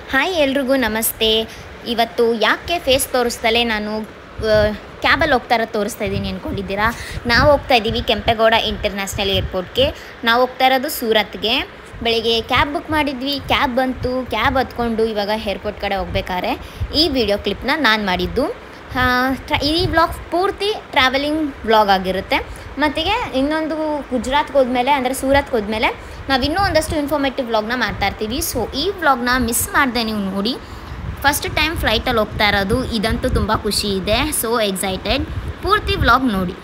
Hi ಎಲ್ರಿಗೂ ನಮಸ್ತೆ ಇವತ್ತು ಯಾಕೆ ಫೇಸ್ ತೋರಿಸ್ದಲೇ ನಾನು ಕ್ಯಾಬಲ್ಲಿ ಹೋಗ್ತಾ ಇರೋದು ತೋರಿಸ್ತಾ ಇದ್ದೀನಿ ಅಂದ್ಕೊಂಡಿದ್ದೀರಾ ನಾವು ಹೋಗ್ತಾ ಇದ್ದೀವಿ ಕೆಂಪೇಗೌಡ ಇಂಟರ್ನ್ಯಾಷನಲ್ ಏರ್ಪೋರ್ಟ್ಗೆ ನಾವು ಹೋಗ್ತಾ ಇರೋದು ಸೂರತ್ಗೆ ಬೆಳಿಗ್ಗೆ ಕ್ಯಾಬ್ ಬುಕ್ ಮಾಡಿದ್ವಿ ಕ್ಯಾಬ್ ಬಂತು ಕ್ಯಾಬ್ ಹತ್ಕೊಂಡು ಇವಾಗ ಏರ್ಪೋರ್ಟ್ ಕಡೆ ಹೋಗ್ಬೇಕಾದ್ರೆ ಈ ವಿಡಿಯೋ ಕ್ಲಿಪ್ನ ನಾನು ಮಾಡಿದ್ದು ಆ, ಟ್ರ ಈ ವ್ಲಾಗ್ ಪೂರ್ತಿ ಟ್ರಾವೆಲಿಂಗ್ ವ್ಲಾಗ್ ಆಗಿರುತ್ತೆ ಮತ್ತಿಗೆ ಇನ್ನೊಂದು ಗುಜರಾತ್ಗೆ ಹೋದ್ಮೇಲೆ ಅಂದರೆ ಸೂರತ್ಗೆ ಹೋದ್ಮೇಲೆ ನಾವು ಇನ್ನೂ ಒಂದಷ್ಟು ಇನ್ಫಾರ್ಮೇಟಿವ್ ವ್ಲಾಗ್ನ ಮಾಡ್ತಾ ಇರ್ತೀವಿ ಸೊ ಈ ವ್ಲಾಗ್ನ ಮಿಸ್ ಮಾಡಿದೆ ನೀವು ನೋಡಿ ಫಸ್ಟ್ ಟೈಮ್ ಫ್ಲೈಟಲ್ಲಿ ಹೋಗ್ತಾ ಇರೋದು ಇದಂತೂ ತುಂಬ ಖುಷಿ ಇದೆ ಸೊ ಎಕ್ಸೈಟೆಡ್ ಪೂರ್ತಿ ವ್ಲಾಗ್ ನೋಡಿ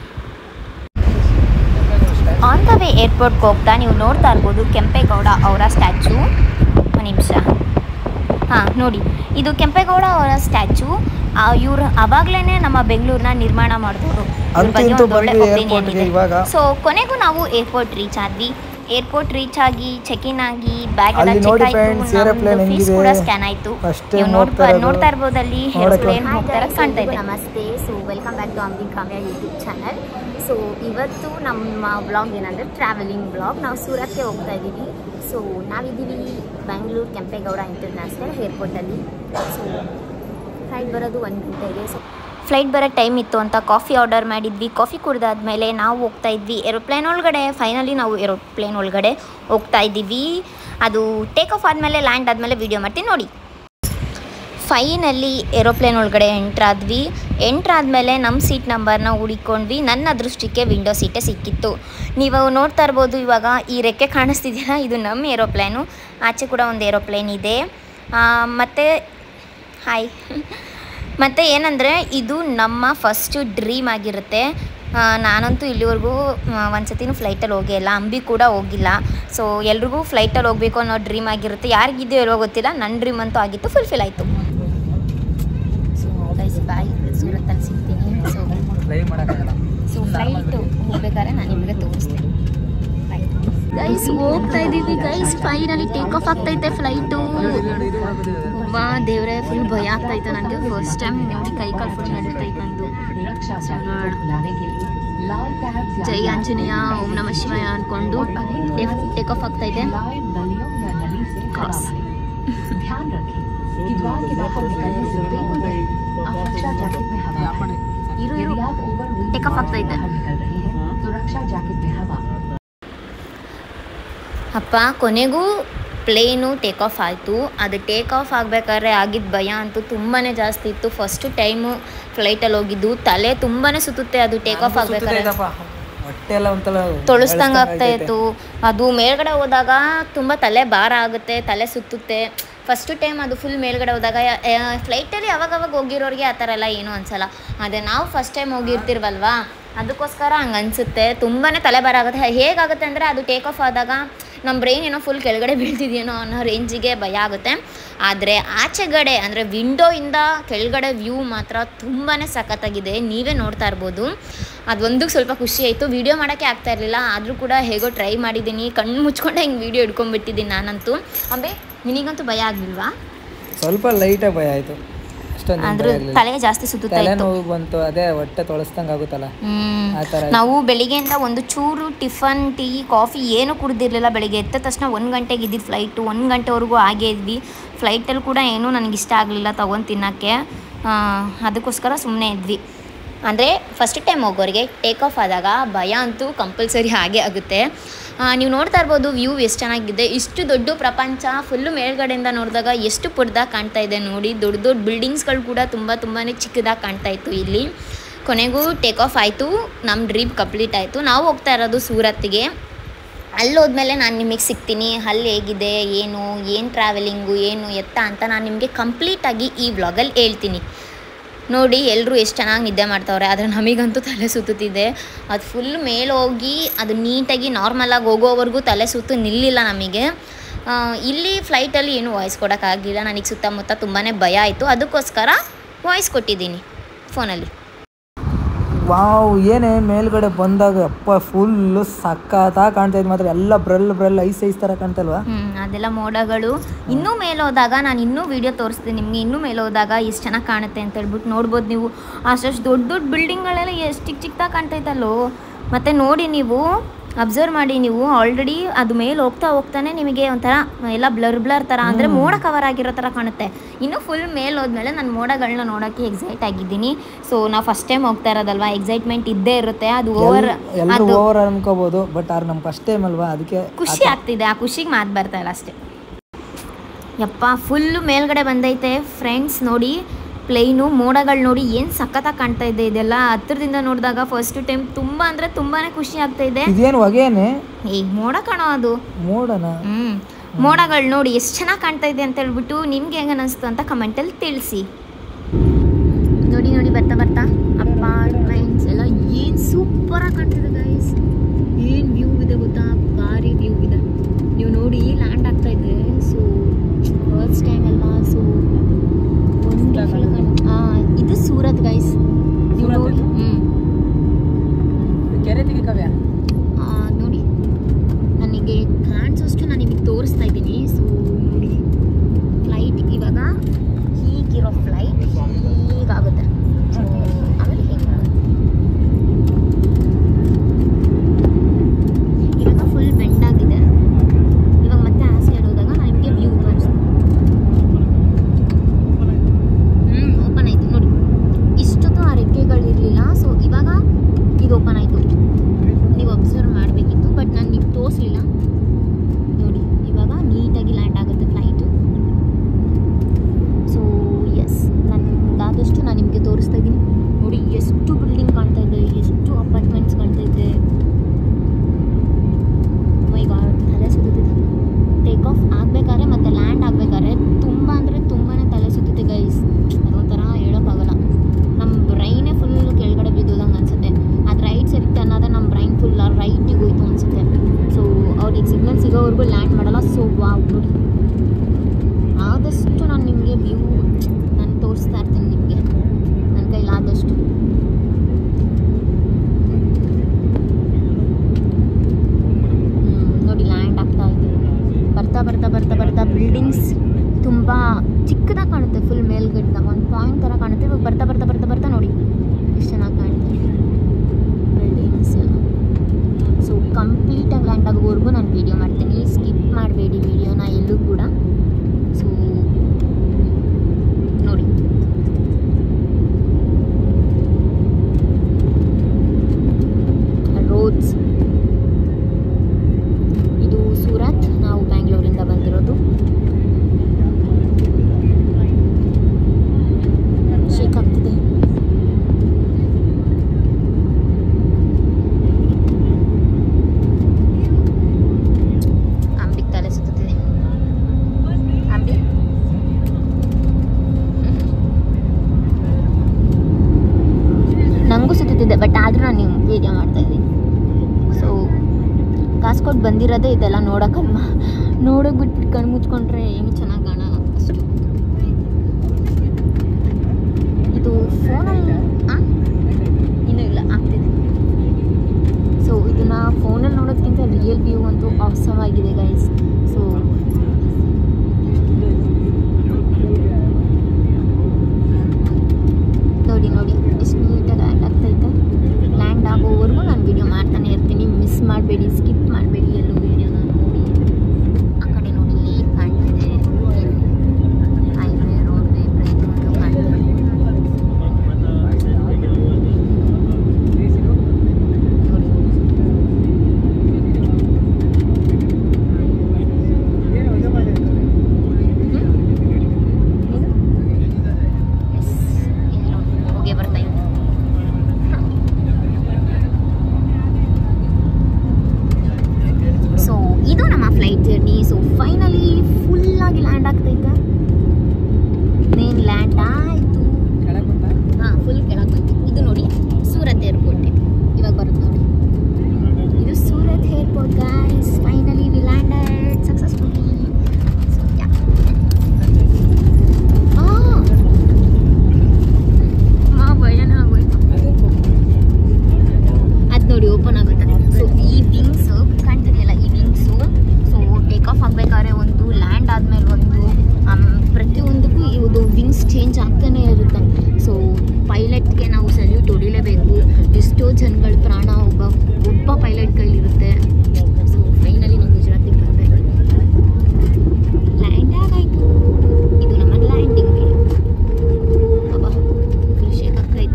ಆನ್ ದ ವೇ ಏರ್ಪೋರ್ಟ್ಗೆ ಹೋಗ್ತಾ ನೀವು ನೋಡ್ತಾ ಇರ್ಬೋದು ಕೆಂಪೇಗೌಡ ಅವರ ಸ್ಟ್ಯಾಚು ಒಂದು ನಿಮಿಷ ಹಾಂ ನೋಡಿ ಇದು ಕೆಂಪೇಗೌಡ ಅವರ ಸ್ಟ್ಯಾಚು ಇವರು ಅವಾಗಲೇ ನಮ್ಮ ಬೆಂಗಳೂರನ್ನ ನಿರ್ಮಾಣ ಮಾಡಿದವರು ಅಂತೂ ಇಂತೂ ಬಂದ್ವಿ ಏರ್ಪೋರ್ಟ್ಗೆ ಇವಾಗ. ಸೊ ಕೊನೆಗೂ ನಾವು ಏರ್ಪೋರ್ಟ್ ರೀಚ್ ಆದ್ವಿ ಏರ್ಪೋರ್ಟ್ ರೀಚ್ ಆಗಿ ಚೆಕ್ ಇನ್ ಆಗಿ ಬ್ಯಾಗ್ ಎಲ್ಲ ಅಲ್ಲಿ ಚೆಕ್ ನೋಡಿ ಆಯ್ತು friends, aeroplane ನಮ್ದು ಫೀಸ್ ಹೆಂಗಿದೆ? ಕೂಡ ಸ್ಕ್ಯಾನ್ ಆಯ್ತು First ನೀವು time ನೋಡ್ತಾ ನೋಡ್ತಾ ಇರೋದು. ನೋಡ್ತಾ ಇರ್ಬೋದು ಅಲ್ಲಿ ನೋಡಕ್ಕೆ ಏರೋಪ್ಲೇನ್ ಹೋಗ್ತಾ ಇರೋದು ಕಾಣ್ತಾ ಇದೆ ನಮಸ್ತೆ so welcome back to Ambi Kavya YouTube channel so ಇವತ್ತು ನಮ್ಮ ಬ್ಲಾಗ್ ಏನಂದರೆ ಟ್ರಾವೆಲಿಂಗ್ ಬ್ಲಾಗ್ ನಾವು ಸೂರತ್ಗೆ ಹೋಗ್ತಾ ಇದ್ದೀವಿ ಸೊ ನಾವಿದ್ದೀವಿ ಬ್ಯಾಂಗ್ಳೂರು ಕೆಂಪೇಗೌಡ ಇಂಟರ್ನ್ಯಾಷನಲ್ ಏರ್ಪೋರ್ಟಲ್ಲಿ ಸೊ ಫ್ಲೈಟ್ ಬರೋದು ಒಂದು ಗಂಟೆಗೆ ಸೊ ಫ್ಲೈಟ್ ಬರೋ ಟೈಮ್ ಇತ್ತು ಅಂತ ಕಾಫಿ ಆರ್ಡರ್ ಮಾಡಿದ್ವಿ ಕಾಫಿ ಕುಡ್ದಾದ್ಮೇಲೆ ನಾವು ಹೋಗ್ತಾ ಇದ್ವಿ ಏರೋಪ್ಲೇನ್ ಒಳಗಡೆ ಫೈನಲಿ ನಾವು ಏರೋಪ್ಲೇನ್ ಒಳಗಡೆ ಹೋಗ್ತಾ ಇದ್ದೀವಿ ಅದು ಟೇಕ್ ಆಫ್ ಆದಮೇಲೆ ಲ್ಯಾಂಡ್ ಆದಮೇಲೆ ವೀಡಿಯೋ ಮಾಡ್ತೀನಿ ನೋಡಿ ಫೈನಲ್ಲಿ ಏರೋಪ್ಲೇನ್ ಒಳಗಡೆ ಎಂಟ್ರಾದ್ವಿ ಎಂಟ್ರಾದ್ಮೇಲೆ ನಮ್ಮ ಸೀಟ್ ನಂಬರ್ನ ಹುಡಿಕೊಂಡ್ವಿ ನನ್ನ ಅದೃಷ್ಟಕ್ಕೆ ವಿಂಡೋ ಸೀಟೇ ಸಿಕ್ಕಿತ್ತು ನೀವು ನೋಡ್ತಾ ಇರ್ಬೋದು ಇವಾಗ ಈ ರೆಕ್ಕೆ ಕಾಣಿಸ್ತಿದ್ದೀರಾ ಇದು ನಮ್ಮ ಏರೋಪ್ಲೇನು ಆಚೆ ಕೂಡ ಒಂದು ಏರೋಪ್ಲೇನ್ ಇದೆ ಮತ್ತು ಹಾಯ್ ಮತ್ತು ಏನಂದರೆ ಇದು ನಮ್ಮ ಫಸ್ಟು ಡ್ರೀಮ್ ಆಗಿರುತ್ತೆ ಆ, ನಾನಂತೂ ಇಲ್ಲಿವರೆಗೂ ಒಂದು ಸತಿನೂ ಫ್ಲೈಟಲ್ಲಿ ಹೋಗೇ ಇಲ್ಲ ಅಂಬಿ ಕೂಡ ಹೋಗಿಲ್ಲ ಸೊ ಎಲ್ರಿಗೂ ಫ್ಲೈಟಲ್ಲಿ ಹೋಗಬೇಕು ಅನ್ನೋ ಡ್ರೀಮ್ ಆಗಿರುತ್ತೆ ಯಾರಿಗಿದೆಯೋ ಇಲ್ವೋ ಗೊತ್ತಿಲ್ಲ ನನ್ನ ಡ್ರೀಮ್ ಅಂತೂ ಆಗಿತ್ತು ಫುಲ್ಫಿಲ್ ಆಯಿತು ಸೊ ಗೈಸ್ ಬಾಯ್ ಸೂರತ್ತಲ್ಲಿ ಸಿಗ್ತೀನಿ ಸೊ ಲೈವ್ ಮಾಡೋಕ್ಕಾಗಲ್ಲ ಸೊ ಫ್ಲೈಟ್ ಹೋಗ್ಬೇಕಾದ್ರೆ ನಾನು ನಿಮಗೆ ತೋರಿಸ್ತೀನಿ ಗೈಸ್ ಹೋಗ್ತಾ ಇದ್ದೀವಿ ಗೈಸ್ ಫೈನಲಿ ಟೇಕ್ ಆಫ್ ಆಗ್ತೈತೆ ಫ್ಲೈಟು ಬಾ ದೇವ್ರೆ ಫುಲ್ ಭಯ ಆಗ್ತೈತೆ ನನಗೆ ಫಸ್ಟ್ ಟೈಮ್ ನೋಡಿ ಕೈ ಕಾಲು ಫುಲ್ ನಡೀತೈತೆ ನಂದು So, ನೋಡೋಣ. ಜೈ ಆಂಜನೇಯ ಓಂ ನಮ ಶಿವಾಯ ಅನ್ಕೊಂಡು ಟೇಕ್ ಆಫ್ ಆಗ್ತಾ ಇದೆ ಕ್ರಾಸ್ ಇರು ಇರು ಟೇಕ್ ಆಫ್ ಆಗ್ತೈತೆ ಅಪ್ಪ ಕೊನೆಗೂ ಪ್ಲೇನು ಟೇಕ್ ಆಫ್ ಆಯಿತು ಅದು ಟೇಕ್ ಆಫ್ ಆಗಬೇಕಾದ್ರೆ ಆಗಿದ್ದ ಭಯ ಅಂತೂ ತುಂಬಾ ಜಾಸ್ತಿ ಇತ್ತು ಫಸ್ಟ್ ಟೈಮು ಫ್ಲೈಟಲ್ಲಿ ಹೋಗಿದ್ದು ತಲೆ ತುಂಬಾ ಸುತ್ತುತ್ತೆ ಅದು ಟೇಕ್ ಆಫ್ ಆಗಬೇಕಾದ್ರೆ ಹೊಟ್ಟೆ ಎಲ್ಲ ಒಂಥರ ತೊಳಸ್ದಂಗೆ ಆಗ್ತಾ ಇತ್ತು ಅದು ಮೇಲ್ಗಡೆ ಹೋದಾಗ ತುಂಬ ತಲೆ ಭಾರ ಆಗುತ್ತೆ ತಲೆ ಸುತ್ತುತ್ತೆ ಫಸ್ಟು ಟೈಮ್ ಅದು ಫುಲ್ ಮೇಲ್ಗಡೆ ಹೋದಾಗ ಫ್ಲೈಟಲ್ಲಿ ಅವಾಗವಾಗ ಹೋಗಿರೋರಿಗೆ ಆ ಥರ ಎಲ್ಲ ಏನೂ ಅನ್ಸಲ್ಲ ಅದೇ ನಾವು ಫಸ್ಟ್ ಟೈಮ್ ಹೋಗಿರ್ತಿರ್ವಲ್ವಾ ಅದಕ್ಕೋಸ್ಕರ ಹಂಗೆ ಅನಿಸುತ್ತೆ ತುಂಬಾ ತಲೆ ಭಾರ ಆಗುತ್ತೆ ಹೇಗಾಗುತ್ತೆ ಅಂದರೆ ಅದು ಟೇಕ್ ಆಫ್ ಆದಾಗ ನಮ್ಮ ಬ್ರೈನ್ ಏನೋ ಫುಲ್ ಕೆಳಗಡೆ ಬೀಳ್ತಿದೆಯೇನೋ ಅನ್ನೋ ರೇಂಜಿಗೆ ಭಯ ಆಗುತ್ತೆ ಆದರೆ ಆಚೆಗಡೆ ಅಂದರೆ ವಿಂಡೋಯಿಂದ ಕೆಳಗಡೆ ವ್ಯೂ ಮಾತ್ರ ತುಂಬಾ ಸಖತ್ತಾಗಿದೆ ನೀವೇ ನೋಡ್ತಾ ಇರ್ಬೋದು ಅದೊಂದಕ್ಕೆ ಸ್ವಲ್ಪ ಖುಷಿ ಆಯಿತು ವೀಡಿಯೋ ಮಾಡೋಕ್ಕೆ ಆಗ್ತಾ ಇರಲಿಲ್ಲ ಆದರೂ ಕೂಡ ಹೇಗೋ ಟ್ರೈ ಮಾಡಿದ್ದೀನಿ ಕಣ್ಣು ಮುಚ್ಕೊಂಡೆ ಹಿಂಗೆ ವೀಡಿಯೋ ಹಿಡ್ಕೊಂಡ್ಬಿಟ್ಟಿದ್ದೀನಿ ನಾನಂತೂ ಅಂಬೆ ನಿನಗಂತೂ ಭಯ ಆಗಲಿಲ್ವಾ ಸ್ವಲ್ಪ ಲೈಟಾಗಿ ಭಯ ಆಯ್ತು ಅಷ್ಟೊಂದು ಆದ್ರೂ ತಲೆ ಜಾಸ್ತಿ ಸುತ್ತುತ್ತಾ ಇತ್ತು ತಲೆನೋವು ಬಂತು ಅದೇ ಹೊಟ್ಟೆ ತೊಳಸ್ದಂಗೆ ಆಗುತ್ತಲ್ಲ ಹ್ಮ್. ಆ ಥರ ನಾವು ಬೆಳಿಗ್ಗೆಯಿಂದ ಒಂದು ಚೂರು ಟಿಫನ್ ಟೀ ಕಾಫಿ ಏನು ಕುಡ್ದಿರ್ಲಿಲ್ಲ ಬೆಳಿಗ್ಗೆ ಎದ್ದ ತಕ್ಷಣ ಒಂದು ಗಂಟೆಗೆ ಇದ್ದಿದ್ದು ಫ್ಲೈಟು ಒಂದು ಗಂಟೆವರೆಗೂ ಆಗೇ ಇದ್ವಿ ಫ್ಲೈಟಲ್ಲಿ ಕೂಡ ಏನೂ ನನಗೆ ಇಷ್ಟ ಆಗಲಿಲ್ಲ ತೊಗೊಂಡು ತಿನ್ನೋಕ್ಕೆ ಆ, ಅದಕ್ಕೋಸ್ಕರ ಸುಮ್ಮನೆ ಇದ್ವಿ ಅಂದರೆ ಫಸ್ಟ್ ಟೈಮ್ ಹೋಗೋರಿಗೆ ಟೇಕ್ ಆಫ್ ಆದಾಗ ಭಯ ಅಂತೂ ಕಂಪಲ್ಸರಿ ಹಾಗೆ ಆಗುತ್ತೆ ಆ, ನೀವು ನೋಡ್ತಾ ಇರ್ಬೋದು ವ್ಯೂ ಎಷ್ಟು ಚೆನ್ನಾಗಿದೆ ಇಷ್ಟು ದೊಡ್ಡ ಪ್ರಪಂಚ ಫುಲ್ಲು ಮೇಲ್ಗಡೆಯಿಂದ ನೋಡಿದಾಗ ಎಷ್ಟು ಪುಡ್ದಾಗ ಕಾಣ್ತಾ ಇದೆ ನೋಡಿ ದೊಡ್ಡ ದೊಡ್ಡ ಬಿಲ್ಡಿಂಗ್ಸ್ಗಳು ಕೂಡ ತುಂಬ ತುಂಬಾ ಚಿಕ್ಕದಾಗಿ ಕಾಣ್ತಾ ಇತ್ತು ಇಲ್ಲಿ ಕೊನೆಗೂ ಟೇಕ್ ಆಫ್ ಆಯಿತು ನಮ್ಮ ಡ್ರೀಮ್ ಕಂಪ್ಲೀಟ್ ಆಯಿತು ನಾವು ಹೋಗ್ತಾ ಇರೋದು ಸೂರತ್ಗೆ ಅಲ್ಲಿ ಹೋದ್ಮೇಲೆ ನಾನು ನಿಮಗೆ ಸಿಗ್ತೀನಿ ಅಲ್ಲಿ ಹೇಗಿದೆ ಏನು ಏನು ಟ್ರಾವೆಲಿಂಗು ಏನು ಎತ್ತ ಅಂತ ನಾನು ನಿಮಗೆ ಕಂಪ್ಲೀಟಾಗಿ ಈ ವ್ಲಾಗಲ್ಲಿ ಹೇಳ್ತೀನಿ ನೋಡಿ ಎಲ್ಲರೂ ಎಷ್ಟು ಚೆನ್ನಾಗಿ ನಿದ್ದೆ ಮಾಡ್ತಾವ್ರೆ ಆದರೆ ನಮಗಂತೂ ತಲೆ ಸುತ್ತುತ್ತಿದೆ ಅದು ಫುಲ್ ಮೇಲೆ ಹೋಗಿ ಅದು ನೀಟಾಗಿ ನಾರ್ಮಲಾಗಿ ಹೋಗೋವರೆಗೂ ತಲೆ ಸುತ್ತು ನಿಲ್ಲಿಲ್ಲ ನಮಗೆ ಆ, ಇಲ್ಲಿ ಫ್ಲೈಟಲ್ಲಿ ಏನು ವಾಯ್ಸ್ ಕೊಡೋಕ್ಕಾಗಲಿಲ್ಲ ನನಗೆ ಸುತ್ತಮುತ್ತ ತುಂಬಾ ಭಯ ಆಯಿತು ಅದಕ್ಕೋಸ್ಕರ ವಾಯ್ಸ್ ಕೊಟ್ಟಿದ್ದೀನಿ ಫೋನಲ್ಲಿ ವಾವ್ ಏನೇ ಮೇಲ್ಗಡೆ ಬಂದಾಗ ಅಪ್ಪ ಫುಲ್ಲು ಸಕ್ಕತ್ತಾಗಿ ಕಾಣ್ತಾ ಇದ್ದು ಮಾತ್ರ ಎಲ್ಲ ಬ್ರಲ್ ಬ್ರಲ್ ಐಸ್ ಐಸ್ ಥರ ಕಾಣ್ತಲ್ವಾ ಹ್ಞೂ ಅದೆಲ್ಲ ಮೋಡಗಳು ಇನ್ನೂ ಮೇಲೆ ಹೋದಾಗ ನಾನು ಇನ್ನೂ ವೀಡಿಯೋ ತೋರಿಸ್ತೀನಿ ನಿಮಗೆ ಇನ್ನೂ ಮೇಲೆ ಹೋದಾಗ ಎಷ್ಟು ಚೆನ್ನಾಗಿ ಕಾಣುತ್ತೆ ಅಂತ ಹೇಳ್ಬಿಟ್ಟು ನೋಡ್ಬೋದು ನೀವು ಅಷ್ಟಷ್ಟು ದೊಡ್ಡ ದೊಡ್ಡ ಬಿಲ್ಡಿಂಗ್ಗಳೆಲ್ಲ ಎಷ್ಟು ಚಿಕ್ಕ ಚಿಕ್ಕದಾಗಿ ಕಾಣ್ತೈತಲ್ಲೋ ಮತ್ತು ನೋಡಿ ನೀವು ಅಬ್ಸರ್ವ್ ಮಾಡಿ ನೀವು ಆಲ್ರೆಡಿ ಅದು ಮೇಲೆ ಹೋಗ್ತಾ ಹೋಗ್ತಾನೆ ನಿಮಗೆ ಒಂಥರ ಎಲ್ಲ ಬ್ಲರ್ ಬ್ಲರ್ ಥರ ಅಂದರೆ ಮೋಡ ಕವರ್ ಆಗಿರೋ ಥರ ಕಾಣುತ್ತೆ ಇನ್ನು ಫುಲ್ ಮೇಲೆ ಹೋದ್ಮೇಲೆ ನಾನು ಮೋಡಗಳನ್ನ ನೋಡೋಕ್ಕೆ ಎಕ್ಸೈಟ್ ಆಗಿದ್ದೀನಿ ಸೊ ನಾವು ಫಸ್ಟ್ ಟೈಮ್ ಹೋಗ್ತಾ ಇರೋದಲ್ವಾ ಎಕ್ಸೈಟ್ಮೆಂಟ್ ಇದ್ದೇ ಇರುತ್ತೆ ಅದು ಓವರ್ ಎಲ್ಲರೂ ಅದು ಓವರ್ ಅನ್ಕೋಬೋದು ಬಟ್ ಆದ್ರೆ ನಮ್ಮ ಫಸ್ಟ್ ಟೈಮ್ ಅಲ್ವಾ ಅದಕ್ಕೆ ಖುಷಿ ಆಗ್ತಿದೆ ಆ ಖುಷಿಗೆ ಮಾತು ಬರ್ತಾ ಇಲ್ಲ ಅಷ್ಟೇ ಯಪ್ಪ ಫುಲ್ಲು ಮೇಲ್ಗಡೆ ಬಂದೈತೆ ಫ್ರೆಂಡ್ಸ್ ನೋಡಿ ಪ್ಲೈನು ಮೋಡಗಳು ನೋಡಿ ಏನು ಸಖತ್ತಾಗಿ ಕಾಣ್ತಾ ಇದೆ ಇದೆಲ್ಲ ಹತ್ರದಿಂದ ನೋಡಿದಾಗ ಫಸ್ಟ್ ಟೈಮ್ ತುಂಬ ಅಂದರೆ ತುಂಬಾ ಖುಷಿ ಆಗ್ತಾ ಇದೆ ಇದೇನು ಹೊಗೆನೆ ಏ ಮೋಡ ಕಾಣೋ ಅದು ಮೋಡನ ಹ್ಞೂ ಮೋಡಗಳು ನೋಡಿ ಎಷ್ಟು ಚೆನ್ನಾಗಿ ಕಾಣ್ತಾ ಇದೆ ಅಂತ ಹೇಳ್ಬಿಟ್ಟು ನಿಮ್ಗೆ ಹೆಂಗೆ ಅನಿಸ್ತು ಅಂತ ಕಮೆಂಟಲ್ಲಿ ತಿಳಿಸಿ ನೋಡಿ ನೋಡಿ ಬರ್ತಾ ಬರ್ತಾ ಅಪಾರ್ಟ್ಮೆಂಟ್ಸ್ ಎಲ್ಲ ಏನು ಸೂಪರಾಗಿ ಕಾಣ್ತಿದೆ ಗೈಸ್ ಏನು ವ್ಯೂ ಇದೆ ಗೊತ್ತಾ ಭಾರಿ ವ್ಯೂ ಇದೆ ನೀವು ನೋಡಿ ಲ್ಯಾಂಡ್ ಆಗ್ತಾ ಇದೆ ಸೊ ಫಸ್ಟ್ ಟೈಮ್ ಅಲ್ವಾ ಸೊ ಇದು ಸೂರತ್ ಗೈಸ್ ನೀವು ಸೂರತ್ ನೋಡಿ ಇದು? ಹ್ಞೂ ಕೆರೆ ತೆಗಿಕವ್ಯ ಆ, ನೋಡಿ ನನಗೆ ಕಾಣಿಸೋಷ್ಟು ನಾನು ನಿಮಗೆ ತೋರಿಸ್ತಾ ಇದ್ದೀನಿ ಸೊ ನೋಡಿ ಫ್ಲೈಟ್ ಇವಾಗ ಹೀಗಿರೋ ಫ್ಲೈಟ್ ಹೀಗಾಗುತ್ತೆ So, ಆಮೇಲೆ ಹೀಗಾಗುತ್ತೆ ಇವಾಗ ಫುಲ್ ಬೆಂಡ್ ಆಗಿದೆ ಇವಾಗ ಮತ್ತೆ ಆ ಸೈಡ್ ಹೋದಾಗ ನಾನು ನಿಮಗೆ ವ್ಯೂ ತೋರಿಸ್ತೀನಿ ಹ್ಞೂ ಓಪನ್ ಆಯಿತು ನೋಡಿ ಇಷ್ಟೊತ್ತು ಆ ರೆಕ್ಕೆಗಳಿರಲಿಲ್ಲ ಸೊ ಇವಾಗ ಇದು ಓಪನ್ ಆಯಿತು ನೀವು ಅಬ್ಸರ್ವ್ ಮಾಡಬೇಕಿತ್ತು ಬಟ್ ನಾನು ನೀವು ತೋರಿಸಲಿಲ್ಲ ನೋಡಿ ಇವಾಗ ನೀಟಾಗಿ ಲ್ಯಾಂಡ್ ಆಗುತ್ತೆ ಫ್ಲೈಟು ಸೊ ಎಸ್ ನನಗಾದಷ್ಟು ನಾನು ನಿಮಗೆ ತೋರಿಸ್ತಾ ಇದ್ದೀನಿ ನೋಡಿ ಎಷ್ಟು ಬಿಲ್ಡಿಂಗ್ ಕಾಣ್ತಾ ಇದೆ ಎಷ್ಟು ಅಪಾರ್ಟ್ಮೆಂಟ್ಸ್ ಕಾಣ್ತಾ ಇದೆ ಮೈ ಗಾಡ್ ತಲೆ ಸುತ್ತಿದೆ ಟೇಕ್ ಆಫ್ ಆಗಬೇಕಾದ್ರೆ ಮತ್ತು ಲ್ಯಾಂಡ್ ಆಗಬೇಕಾದ್ರೆ ತುಂಬ ಅಂದರೆ ತುಂಬಾ ತಲೆ ಸುತ್ತಿದೆ ಗೈಸ್ ಅದೊಂಥರ ಹೇಳೋಕ್ಕಾಗಲ್ಲ ನಮ್ಮ ಬ್ರೈನೇ ಫುಲ್ ಕೆಳಗಡೆ ಬಿದ್ದೋದಂಗೆ ಅನಿಸುತ್ತೆ ಅದು ರೈಟ್ ಸೈಡ್ ಅನ್ನೋದ ನಮ್ಮ ಬ್ರೈನ್ ಫುಲ್ ರೈಟಿಗೆ ಹೋಯ್ತು ಅನಿಸುತ್ತೆ ಸೊ ಅವ್ರಿಗೆ ಸಿಗ್ನಲ್ ಸಿಗೋವರೆಗೂ ಲ್ಯಾಂಡ್ ಮಾಡಲ್ಲ ಸೊ ವಾವ್ ನೋಡಿ ಆದಷ್ಟು ನಾನು ನಿಮಗೆ ವ್ಯೂ ನಾನು ತೋರಿಸ್ತಾ ಇರ್ತೀನಿ ನಿಮಗೆ ನನ್ನ ಕೈಲಾದಷ್ಟು ಹ್ಮ್, ನೋಡಿ ಲ್ಯಾಂಡ್ ಆಗ್ತಾ ಇದೆ ಬರ್ತಾ ಬರ್ತಾ ಬರ್ತಾ ಬರ್ತಾ ಬಿಲ್ಡಿಂಗ್ಸ್ ತುಂಬ ಚಿಕ್ಕದಾಗಿ ಕಾಣುತ್ತೆ ಫುಲ್ ಮೇಲ್ಗಡೆದಾಗ ಒಂದು ಪಾಯಿಂಟ್ ಥರ ಕಾಣುತ್ತೆ ಇವಾಗ ಬರ್ತಾ ಬರ್ತಾ ಬರ್ತಾ ಬರ್ತಾ ನೋಡಿ ಎಷ್ಟು ಚೆನ್ನಾಗಿ ಕಾಣುತ್ತೆ ಬಿಲ್ಡಿಂಗ್ಸ್ ಸೊ ಕಂಪ್ಲೀಟಾಗಿ ಲ್ಯಾಂಡ್ ಆಗೋವರೆಗೂ ನಾನು ವೀಡಿಯೋ ಮಾಡ್ತೀನಿ ಸ್ಕಿಪ್ ಮಾಡಬೇಡಿ ವೀಡಿಯೋನ ಎಲ್ಲೂ ಕೂಡ ಸೊ ನೋಡಿ ರೋಡ್ಸ್ ಇದು ಸೂರತ್ ನಾವು ಬ್ಯಾಂಗ್ಳೂರಿಂದ ಬಂದಿರೋದು ಶೇಕ್ ಆಗ್ತಿದೆ ಅಂಬಿಗೆ ತಲೆ ಸುತ್ತುತ್ತಿದೆ ಅಂಬಿ ನನಗೂ ಸುತ್ತುತ್ತಿದೆ ಬಟ್ ಆದರೂ ನಾನು ನಿಮ್ಗೆ ವೀಡಿಯೋ ಮಾಡ್ತಾ ಇದ್ದೀನಿ ಸೊ ಕಾಸು ಕೊಟ್ಟು ಬಂದಿರೋದೇ ಇದೆಲ್ಲ ನೋಡೋಕ್ಕಲ್ವಾ ನೋಡೋಕೆ ಬಿಟ್ಬಿಟ್ಟು ಕಣ್ಣು ಮುಚ್ಕೊಂಡ್ರೆ ಏನು ಚೆನ್ನಾಗಿ ಕಾಣಲ್ಲ ಅಷ್ಟು ಇದು ಫೋನಲ್ಲಿ ಇನ್ನೂ ಇಲ್ಲ ಆಗ್ತಿದೆ ಸೊ ಇದನ್ನ ಫೋನಲ್ಲಿ ನೋಡೋದಕ್ಕಿಂತ ರಿಯಲ್ ವ್ಯೂ ಅಂತೂ ಆಸಮ್ ಆಗಿದೆ ಗೈಸ್ ಸೊ ನೋಡಿ ನೋಡಿ ಎಷ್ಟು ನೀಟಾಗಿ ಲ್ಯಾಂಡ್ ಆಗ್ತೈತೆ ಲ್ಯಾಂಡ್ ಆಗೋವರೆಗೂ ನಾನು ವಿಡಿಯೋ ಮಾಡ್ತಾನೆ ಇರ್ತೀನಿ ಮಿಸ್ ಮಾಡಬೇಡಿ ಸ್ಕಿಪ್ ಮಾಡಬೇಡಿ ಎಲ್ಲೂ ವಿಡಿಯೋನ ನೋಡಿ ಆ ಕಡೆ ನೋಡಿ ಲೇಕ್ ಕಾಣ್ತಿದೆ ಹೈವೇ ರೋಡ್ವೇ ಪ್ರತಿಯೊಂದು ಕಾಣ್ತಿದೆ ನೋಡಿ ಹೋಗಿ ಬರ್ತಾ ಇದ್ದೀನಿ ಸೊ ಇದು ನಮ್ಮ ಫ್ಲೈಟ್ ಜರ್ನಿ ಸೊ ಫೈನಲಿ ಫುಲ್ಲಾಗಿ ಲ್ಯಾಂಡ್ ಆಗ್ತೈತೆ ಮೇನ್ ಲ್ಯಾಂಡ್ ಆಯಿತು ಹಾಂ ಫುಲ್ ಕೆಳಗೆ ಬಂತು ಇದು ನೋಡಿ ಸೂರತ್ ಏರ್ಪೋರ್ಟ್ ಇವಾಗ ಬರುತ್ತೆ ನೋಡಿ ಇದು Surat airport guys finally we landed successfully so ಯಾ ಮಾ ಭಯನೇ ಆಗೋಯ್ತು ಅದು ನೋಡಿ ಓಪನ್ ಆಗುತ್ತೆ ಸೊ ಈ ವಿಂಗ್ಸ್ ಕಾಣ್ತಿದೆಯಲ್ಲ ಈ ವಿಂಗ್ಸು ಸೊ ಟೇಕ್ ಆಫ್ ಆಗಬೇಕಾದ್ರೆ ಒಂದು ಲ್ಯಾಂಡ್ ಆದಮೇಲೆ ಒಂದು ಆಮ್, ಪ್ರತಿಯೊಂದಕ್ಕೂ ಇದು ವಿಂಗ್ಸ್ ಚೇಂಜ್ ಆಗ್ತಾನೆ ಇರುತ್ತೆ ಸೊ ಪೈಲಟ್ಗೆ ನಾವು ಸಲ್ಯೂಟ್ ಹೊಡಿಲೇಬೇಕು ಎಷ್ಟೋ ಜನಗಳ ಪ್ರಾಣ ಒಬ್ಬ ಒಬ್ಬ ಪೈಲಟ್ ಕೈಲಿರುತ್ತೆ ಸೊ ಫೈನಲಿ ನಾವು ಗುಜರಾತಿಗೆ ಬಂದೆ ಲ್ಯಾಂಡ್ ಆಗಾಯ್ತು ಇದು ನಮ್ಮ ಲ್ಯಾಂಡಿಂಗ್ ಅಬ್ಬಾ ಫುಲ್ ಶೇಕ್ ಆಗ್ತೈತೆ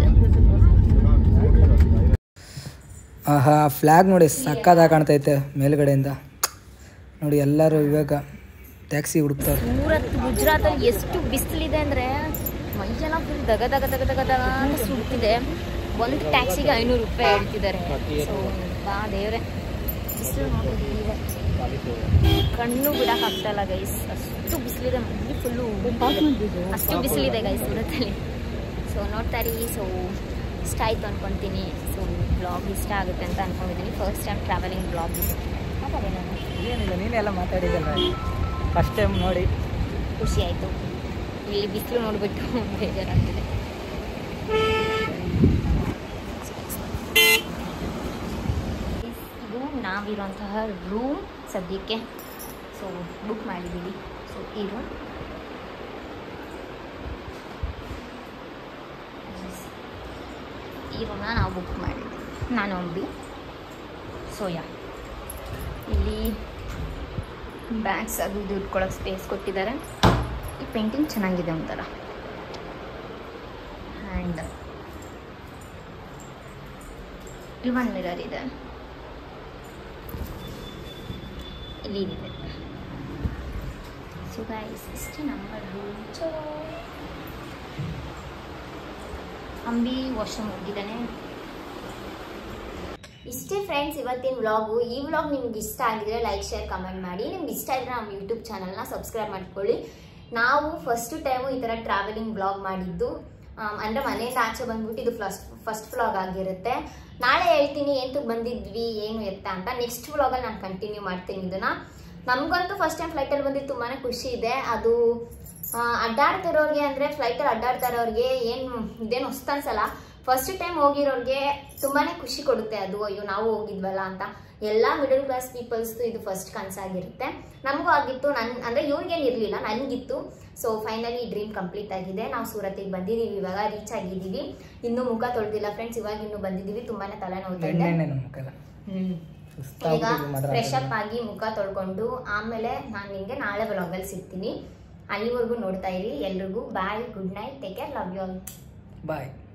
ಆಹಾ ಫ್ಲ್ಯಾಗ್ ನೋಡಿ ಸಕ್ಕತ್ತಾಗಿ ಕಾಣ್ತೈತೆ ಮೇಲ್ಗಡೆಯಿಂದ ನೋಡಿ ಎಲ್ಲರೂ ಇವಾಗ ಟ್ಯಾಕ್ಸಿ ಹುಡುಕ್ತಾರೆ ಸೂರತ್ ಗುಜರಾತಲ್ಲಿ ಎಷ್ಟು ಬಿಸಿಲಿದೆ ಅಂದರೆ ಮೈಯೆಲ್ಲ ಫುಲ್ ದಗ ದಗ ದಗ ದಗ ದಗ ಅಂತ ಸುಡ್ತಿದೆ ಒಂದು ಟ್ಯಾಕ್ಸಿಗೆ ಐನೂರು ರೂಪಾಯಿ ಹೇಳ್ತಿದ್ದಾರೆ ಸೊ ಬಾ ದೇವ್ರೆ ಬಿಸಿಲು ನೋಡಿದ್ರೆ ಕಣ್ಣು ಬಿಡೋಕ್ಕಾಗ್ತಾಯಿಲ್ಲ ಗೈಸ್ ಅಷ್ಟು ಬಿಸಿಲಿದೆ ಮೈ ಫುಲ್ಲು ಅಷ್ಟು ಬಿಸಿಲಿದೆ ಗೈಸ್ ಸೂರತ್ತಲ್ಲಿ ಸೊ ನೋಡ್ತಾ ಇರಿ ಸೊ ಇಷ್ಟ ಆಯಿತು ಅನ್ಕೊತೀನಿ ಸೊ ಬ್ಲಾಗ್ ಇಷ್ಟ ಆಗುತ್ತೆ ಅಂತ ಅನ್ಕೊಂಡಿದ್ದೀನಿ ಫಸ್ಟ್ ಟೈಮ್ ಟ್ರಾವೆಲಿಂಗ್ ಬ್ಲಾಗ್ ಮಾತಾಡಿ ನಾನು ಏನಿಲ್ಲ ನೀನೆಲ್ಲ ಮಾತಾಡಿದ್ದಲ್ಲ ಫಸ್ಟ್ ಟೈಮ್ ನೋಡಿ ಖುಷಿ ಆಯಿತು ಇಲ್ಲಿ ಬಿಸಿಲು ನೋಡಿಬಿಟ್ಟು ಬೇಜಾರಾಗ್ತಿದೆ ಇದು ನಾವಿರುವಂತಹ ರೂಮ್ ಸದ್ಯಕ್ಕೆ ಸೊ ಬುಕ್ ಮಾಡಿದ್ದೀವಿ ಸೊ ಈ ರೂಮ್ ಈ ರೂಮ್ನ ನಾವು ಬುಕ್ ಮಾಡಿದ್ವಿ ನಾನು ಒಬ್ಬಿ ಸೊ ಯಾ ಇಲ್ಲಿ ಬ್ಯಾಗ್ಸ್ ಅದು ಇದು ಇಟ್ಕೊಳ್ಳೋಕೆ ಸ್ಪೇಸ್ ಕೊಟ್ಟಿದ್ದಾರೆ ಈ ಪೇಂಟಿಂಗ್ ಚೆನ್ನಾಗಿದೆ ಒಂಥರ ಆ್ಯಂಡ್ ಇಲ್ಲಿ ಒಂದು ಮಿರರ್ ಇದೆ ಇಲ್ಲಿ ಇದೆ ಸೊ ಗೈಸ್ ಇಷ್ಟೇ ನಮ್ಮ ರೂಮ್ ಚೋ ಅಂಬಿ ವಾಶ್ರೂಮ್ ಹೋಗಿದ್ದಾನೆ ಇಷ್ಟೇ ಫ್ರೆಂಡ್ಸ್ ಇವತ್ತಿನ ವ್ಲಾಗು ಈ ವ್ಲಾಗ್ ನಿಮ್ಗೆ ಇಷ್ಟ ಆಗಿದ್ರೆ ಲೈಕ್ ಶೇರ್ ಕಮೆಂಟ್ ಮಾಡಿ ನಿಮ್ಗೆ ಇಷ್ಟ ಇದ್ರೆ ನಮ್ಮ ಯೂಟ್ಯೂಬ್ ಚಾನಲ್ನ ಸಬ್ಸ್ಕ್ರೈಬ್ ಮಾಡ್ಕೊಳ್ಳಿ ನಾವು ಫಸ್ಟ್ ಟೈಮು ಈ ಥರ ಟ್ರಾವೆಲಿಂಗ್ ಬ್ಲಾಗ್ ಮಾಡಿದ್ದು ಆಮ್, ಅಂದ್ರೆ ಮನೆಯಿಂದ ಆಚೆ ಬಂದ್ಬಿಟ್ಟು ಇದು ಫಸ್ಟ್ ಫಸ್ಟ್ ವ್ಲಾಗ್ ಆಗಿರುತ್ತೆ ನಾಳೆ ಹೇಳ್ತೀನಿ ಎಂತಕ್ಕೆ ಬಂದಿದ್ವಿ ಏನು ಎತ್ತ ಅಂತ ನೆಕ್ಸ್ಟ್ ವ್ಲಾಗಲ್ಲಿ ನಾನು ಕಂಟಿನ್ಯೂ ಮಾಡ್ತೀನಿ ಇದನ್ನ ನಮಗಂತೂ ಫಸ್ಟ್ ಟೈಮ್ ಫ್ಲೈಟಲ್ಲಿ ಬಂದಿದ್ದು ತುಂಬಾ ಖುಷಿ ಇದೆ ಅದು ಆ, ಅಡ್ಡಾಡ್ತಿರೋರ್ಗೆ ಅಂದರೆ ಫ್ಲೈಟಲ್ಲಿ ಅಡ್ಡಾಡ್ತಾ ಇರೋರಿಗೆ ಏನು ಇದೇನು ಹೊಸ್ತು ಅನ್ಸಲ್ಲ ಫಸ್ಟ್ ಟೈಮ್ ಹೋಗಿರೋರಿಗೆ ತುಂಬಾ ಖುಷಿ ಕೊಡುತ್ತೆ ಅದು ಅಯ್ಯೋ ನಾವು ಹೋಗಿದ್ವಲ್ಲ ಅಂತ ಎಲ್ಲ ಮಿಡಲ್ ಕ್ಲಾಸ್ ಪೀಪಲ್ಸ್ದು ಇದು ಫಸ್ಟ್ ಕನಸಾಗಿರುತ್ತೆ ನಮಗೂ ಆಗಿತ್ತು ನನ್ನ ಅಂದರೆ ಇವ್ರಿಗೇನು ಇರಲಿಲ್ಲ ನನಗಿತ್ತು ಸೊ ಫೈನಲಿ ಡ್ರೀಮ್ ಕಂಪ್ಲೀಟ್ ಆಗಿದೆ ನಾವು ಸೂರತ್ತಿಗೆ ಬಂದಿದ್ದೀವಿ ಇವಾಗ ರೀಚ್ ಆಗಿದ್ದೀವಿ ಇನ್ನೂ ಮುಖ ತೊಳೆದಿಲ್ಲ ಫ್ರೆಂಡ್ಸ್ ಇವಾಗ ಇನ್ನೂ ಬಂದಿದ್ದೀವಿ ತುಂಬಾ ತಲೆನೋವ್ತಾ ಇದೆ ಎಣ್ಣೆ ನಮ್ಮ ಮುಖ ಹ್ಮ್ ಈಗ ಸುಸ್ತಾಗ್ಬಿಟ್ಟಿದೆ ಮಾತ್ರ ಫ್ರೆಶ್ ಅಪ್ ಆಗಿ ಮುಖ ತೊಳ್ಕೊಂಡು ಆಮೇಲೆ ನಾನು ನಿಮಗೆ ನಾಳೆ ಬ್ಲಾಗಲ್ಲಿ ಸಿಗ್ತೀನಿ ಅಲ್ಲಿವರೆಗೂ ನೋಡ್ತಾ ಇರಿ ಎಲ್ರಿಗೂ bye good night take care love you all bye